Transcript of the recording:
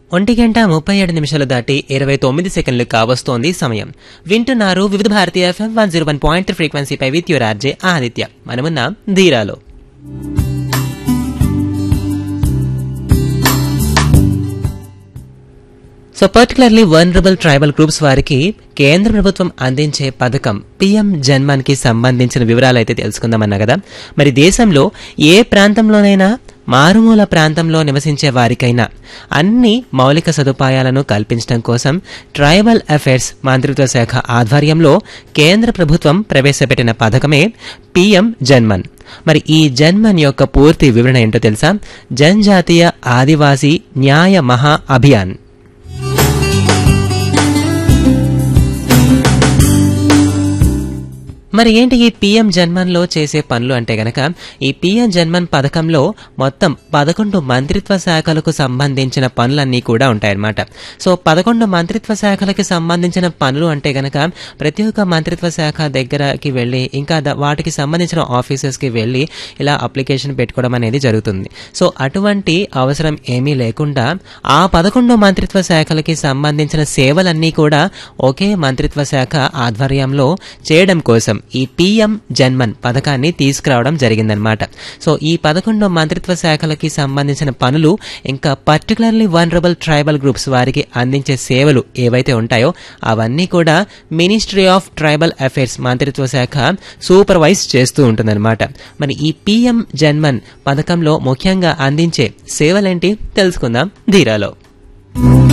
ఒంటి గంట ముప్పై ఏడు నిమిషాలు దాటి ఇరవై తొమ్మిది సెకండ్లు కావస్తోంది సమయం వింటున్నారు Vividh Bharati FM one zero one point ఫ్రీక్వెన్సీపై విత్ యువర్ ఆర్జే ఆదిత్య మనమున్నాం ధీరాలో so particularly vulnerable tribal groups వారికి కేంద్ర ప్రభుత్వం అందించే పథకం పిఎం జన్మన్ కి సంబంధించిన వివరాలు అయితే తెలుసుకుందామన్నా కదా మరి దేశంలో ఏ ప్రాంతంలోనైనా మారుమూల ప్రాంతంలో నివసించే వారికైనా అన్ని మౌలిక సదుపాయాలను కల్పించడం కోసం ట్రైబల్ అఫైర్స్ మంత్రిత్వ శాఖ ఆధ్వర్యంలో కేంద్ర ప్రభుత్వం ప్రవేశపెట్టిన పథకమే పిఎం జన్మన్ మరి ఈ జన్మన్ యొక్క పూర్తి వివరణ ఏంటో తెలుసా జనజాతీయ ఆదివాసీ న్యాయ మహా అభియాన్ మరి ఏంటి ఈ పిఎం జన్మన్లో చేసే పనులు అంటే గనక ఈ పిఎం జన్మన్ పథకంలో మొత్తం పదకొండు మంత్రిత్వ శాఖలకు సంబంధించిన పనులన్నీ కూడా ఉంటాయన్నమాట సో పదకొండు మంత్రిత్వ శాఖలకి సంబంధించిన పనులు అంటే గనక ప్రతి ఒక్క మంత్రిత్వ శాఖ దగ్గరకి వెళ్ళి ఇంకా ద- వాటికి సంబంధించిన ఆఫీసెస్కి వెళ్ళి ఇలా అప్లికేషన్ పెట్టుకోవడం అనేది జరుగుతుంది సో అటువంటి అవసరం ఏమీ లేకుండా ఆ పదకొండు మంత్రిత్వ శాఖలకి సంబంధించిన సేవలన్నీ కూడా ఒకే మంత్రిత్వ శాఖ ఆధ్వర్యంలో చేయడం కోసం ఈ పిఎం జన్మన్ పథకాన్ని తీసుకురావడం జరిగిందనమాట సో ఈ పదకొండు మంత్రిత్వ శాఖలకి సంబంధించిన పనులు ఇంకా పర్టికులర్లీ వనరబుల్ ట్రైబల్ గ్రూప్స్ వారికి అందించే సేవలు ఏవైతే ఉంటాయో అవన్నీ కూడా మినిస్ట్రీ ఆఫ్ ట్రైబల్ అఫైర్స్ మంత్రిత్వ శాఖ సూపర్వైజ్ చేస్తూ ఉంటుందన్నమాట మరి ఈ పిఎం జన్మన్ పథకంలో ముఖ్యంగా అందించే సేవలేంటి తెలుసుకుందాం ధీరాలో